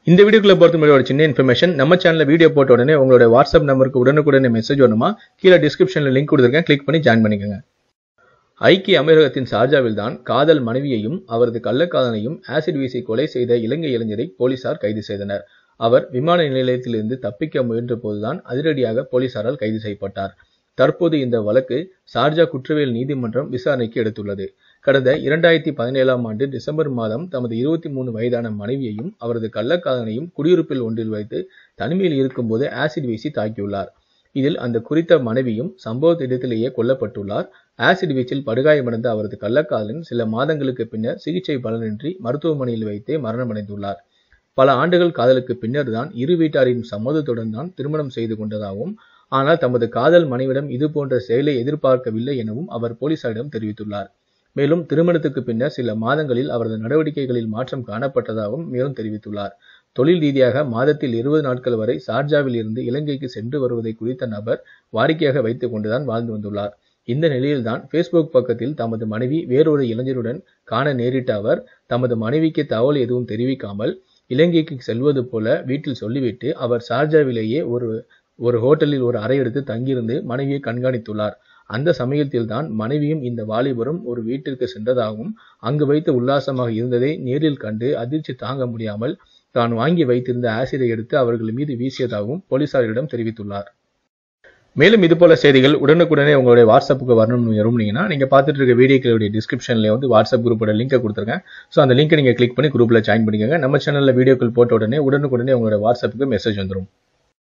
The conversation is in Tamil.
இந்த வீடியோக்குள்ள பொறுத்த மாதிரி ஒரு சின்ன இன்ஃபர்மேஷன் நம்ம சேனல்ல வீடியோ போட்ட உடனே உங்களோட வாட்ஸ்அப் நம்பருக்கு உடனுக்குடனே மெசேஜ் வரணுமா கீழே டிஸ்கிரிப்ஷன்ல லிங்க் கொடுத்துருக்கேன் கிளிக் பண்ணி ஜாயின் பண்ணிக்கோங்க ஐக்கிய அமீரகத்தின் ஷார்ஜாவில் தான் காதல் மனைவியையும் அவரது கள்ளக்காதலையும் ஆசிட் வீசி கொலை செய்த இலங்கை இளைஞரை போலீசார் கைது செய்தனர் அவர் விமான நிலையத்திலிருந்து தப்பிக்க முயன்ற போதுதான் அதிரடியாக போலீசாரால் கைது செய்யப்பட்டார் தற்போது இந்த வழக்கு ஷார்ஜா குற்றவியல் நீதிமன்றம் விசாரணைக்கு எடுத்துள்ளது கடந்த இரண்டாயிரத்தி பதினேழாம் ஆண்டு டிசம்பர் மாதம் தமது இருபத்தி மூணு வயதான மனைவியையும் அவரது கள்ளக்காதலையும் குடியிருப்பில் ஒன்றில் வைத்து தனிமையில் இருக்கும்போது ஆசிட் வீசி தாக்கியுள்ளார் இதில் அந்த குறித்த மனைவியும் சம்பவ இடத்திலேயே கொல்லப்பட்டுள்ளார் ஆசிட் வீச்சில் படுகாயமடைந்த அவரது கள்ளக்காதலன் சில மாதங்களுக்கு பின்னர் சிகிச்சை பலனின்றி மருத்துவமனையில் வைத்தே மரணமடைந்துள்ளார் பல ஆண்டுகள் காதலுக்கு பின்னர் தான் இரு வீட்டாரின் சம்மதத்துடன் தான் திருமணம் செய்து கொண்டதாகவும் ஆனால் தமது காதல் மனைவிடம் இது போன்ற செயலை எதிர்பார்க்கவில்லை எனவும் அவர் போலீசாரிடம் தெரிவித்துள்ளார் மேலும் திருமணத்துக்கு பின்னர் சில மாதங்களில் அவரது நடவடிக்கைகளில் மாற்றம் காணப்பட்டதாகவும் மேலும் தெரிவித்துள்ளார் தொழில் ரீதியாக மாதத்தில் இருபது நாட்கள் வரை சார்ஜாவில் இருந்து இலங்கைக்கு சென்று வருவதை குறித்த நபர் வாடிக்கையாக வைத்துக் கொண்டுதான் வாழ்ந்து வந்துள்ளார் இந்த நிலையில்தான் ஃபேஸ்புக் பக்கத்தில் தமது மனைவி வேறொரு இளைஞருடன் காண நேரிட்ட அவர் தமது மனைவிக்கு தகவல் எதுவும் தெரிவிக்காமல் இலங்கைக்கு செல்வது போல வீட்டில் சொல்லிவிட்டு அவர் சார்ஜாவிலேயே ஒரு ஒரு ஹோட்டலில் ஒரு அறை எடுத்து தங்கியிருந்து மனைவியை கண்காணித்துள்ளார் அந்த சமயத்தில் தான் மனைவியும் இந்த வாலிபரும் ஒரு வீட்டிற்கு சென்றதாகவும் அங்கு வைத்து உல்லாசமாக இருந்ததை நேரில் கண்டு அதிர்ச்சி தாங்க முடியாமல் தான் வாங்கி வைத்திருந்த ஆசிடை எடுத்து அவர்கள் மீது வீசியதாகவும் போலீசாரிடம் தெரிவித்துள்ளார் மேலும் இது போல செய்திகள் உடனுக்குடனே உங்களுடைய வாட்ஸ்அப்புக்கு வரணும்னு விரும்புனீங்கன்னா நீங்க பார்த்துட்டு இருக்க வீடியோக்களுடைய டிஸ்கிரிப்ஷன்ல வந்து வாட்ஸ்அப் குரூப்போட லிங்கை கொடுத்துருக்கேன் ஸோ அந்த லிங்கை நீங்க கிளிக் பண்ணி குரூப்ல ஜாயின் பண்ணிக்கோங்க நம்ம சேனல்ல வீடியோக்கள் போட்ட உடனே உடனுக்குடனே உங்களுடைய வாட்ஸ்அப்புக்கு மெசேஜ் வந்துடும்